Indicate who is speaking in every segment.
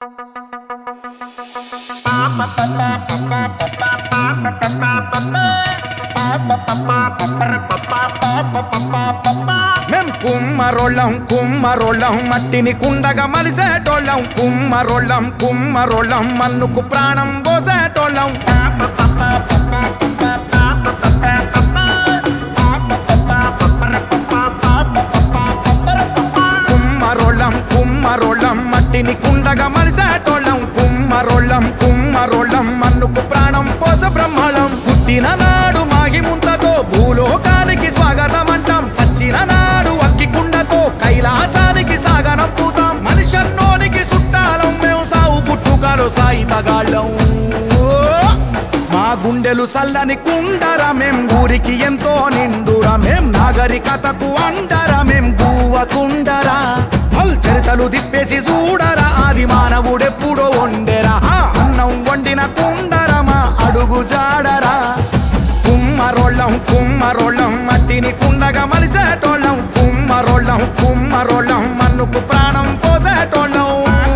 Speaker 1: మేం కుమ్మరోళ్ళం కుమ్మరోళ్ళం మట్టిని కుండగా మలిసేటోళ్ళం కుమ్మరోళ్ళం కుమ్మరోళ్ళం మన్నుకు ప్రాణం పోసేటోళ్ళం కుమ్మరోళ్ళం కుమ్మరోళ్ళం మట్టిని కుండగా మలిసేటోళ్ళం కుమ్మరోళ్ళం కుమ్మరోళ్ళం మన్నుకు ప్రాణం పోస బ్రహ్మళం పుట్టిన నాడు మాగి ముంతతో భూలోకానికి స్వాగతం అంటాం సచ్చిన నాడు అగ్గి కుండతో కైలాసానికి సాగనం పూతాం మనిషన్నోనికి చుట్టాలం మేము సావు పుట్టుకలో సాయి తగాళ్ళం మా గుండెలు సల్లని కుండరా మేం ఊరికి ఎంతో నిండురా మేం నాగరికతకు అండరా మేం గువ్వ కుండరా పల్ చరితలు తిప్పేసి చూడరా ఆది మానవుడెప్పుడో వండెరా ఆ అన్నం వండిన కుండరా మా అడుగు జాడరా కుమ్మరోళ్ళం కుమ్మరోళ్ళం మట్టిని కుండగా మలిసేటోళ్ళం కుమ్మరోళ్ళం కుమ్మరోళ్ళం మన్నుకు ప్రాణం పోసేటోళ్ళం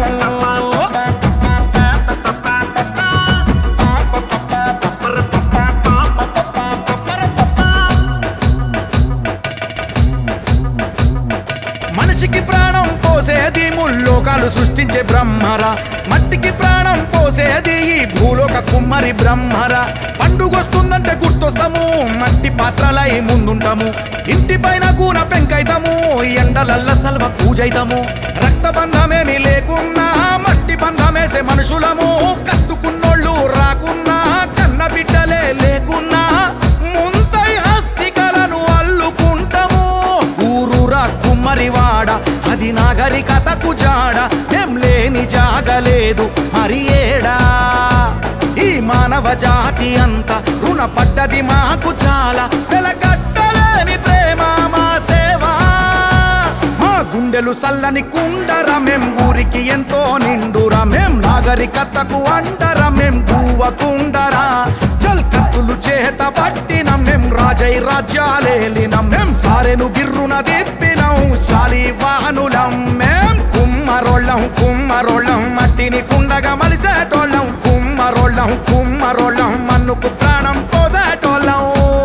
Speaker 1: మనిషికి ప్రాణం పోసేది ముల్లోకాలు సృష్టించే బ్రహ్మరా మట్టికి ప్రాణం పోసేది ఈ భూలోక కుమ్మరి బ్రహ్మరా పండుగొస్తుందంటే గుర్తొస్తాము మట్టి పాత్రలై ముందుంటాము ఇంటి పైన కూన పెంకైతాము ఎండలల్ల సల్వ పూజైతాము రక్త బంధమేమి లేకున్నా మట్టి బంధమేసే మనుషులము కట్టుకున్నోళ్ళు రాకున్నా కన్న బిడ్డలే లేకున్నా ముంతై హస్తికలను అల్లుకుంటాము ఊరూరా కుమ్మరివాడ అది నాగరికతకు జాడ ఏం లేని జాగలేదు మరి ఏడా ఈ మానవ జాతి అంతా రుణపడ్డది మాకు చాలా వెలకట్టలేని ప్రేమ మా సేవా మా గుండెలు సల్లని కుండర మేం ఊరికి ఎంతో నిండురా మేం నాగరికతకు అండర మేం గువ్వ కుండరా చల్ కత్తులు చేత పట్టిన మేం రాజై రాజ్యాలేలిన మేం సారెను గిర్రున దిప్పినం శాలి వాహనులం మేం కుమ్మరోళ్ళం కుమ్మరోళ్ళం మట్టిని కుండగా మలిసేటోళ్ళం కుమ్మరోళ్ళం కుమ్మరోళ్ళం మన్నుకు ప్రాణం పోసేటోళ్ళం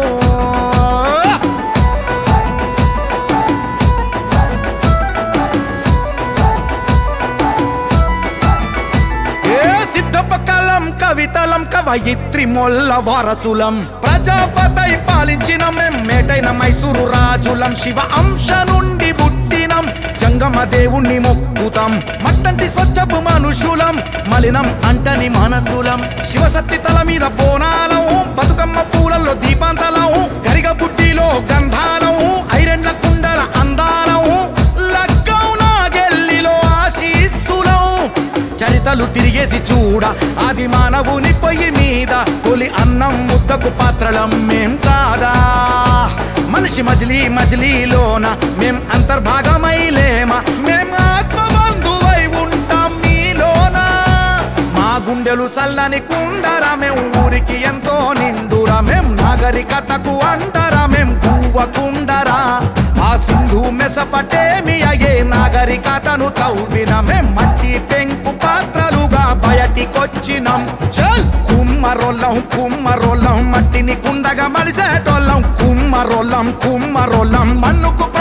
Speaker 1: ఏ సిద్ధప్ప కలం కవితలం కవయిత్రి మొల్ల వారసులం ప్రజాపతై పాలించిన మేం మేటైన మైసూరు రాజులం శివ అంశ నుండి పుట్టినం జంగమ దేవుణ్ణి మొక్కుతాం మట్టంటి స్వచ్ఛపు మనుషులం మలినం అంటని మనసులం శివసత్తి తల మీద బోనాలం బతుకమ్మ పూలల్లో దీపాంతలం గరిగ బుడ్డిలో గంధాలం ఐరెండ్ల కుండల అందాలం లగ్గం నాగెల్లిలో ఆశీస్సులం చరితలు తిరిగేసి చూడ అది మానవుని పొయ్యి మీద తొలి అన్నం ముద్దకు పాత్రలం మేం కాదా మనిషి మజిలీ మజిలీలోన మేం అంతర్భాగమైలేమా మేం ఆత్మబంధువై ఉంటాం మీలోన మా గుండెలు సల్లని కుండర మేం ఊరికి ఎంతో నిండురా మేం నాగరికతకు అండరా మేం గువ్వ కుండరా ఆ సింధు మెసపటేమి అయ్యే నాగరికతను తవ్విన మేం మట్టి పెంకు పాత్రలుగా బయటికొచ్చినాం చల్ కుమ్మరోళ్ళం కుమ్మరోళ్ళం మట్టిని కుండగా మలిసేటోళ్ళం కుమ్మరోళ్ళం కుమ్మరోళ్ళం మన్నుకు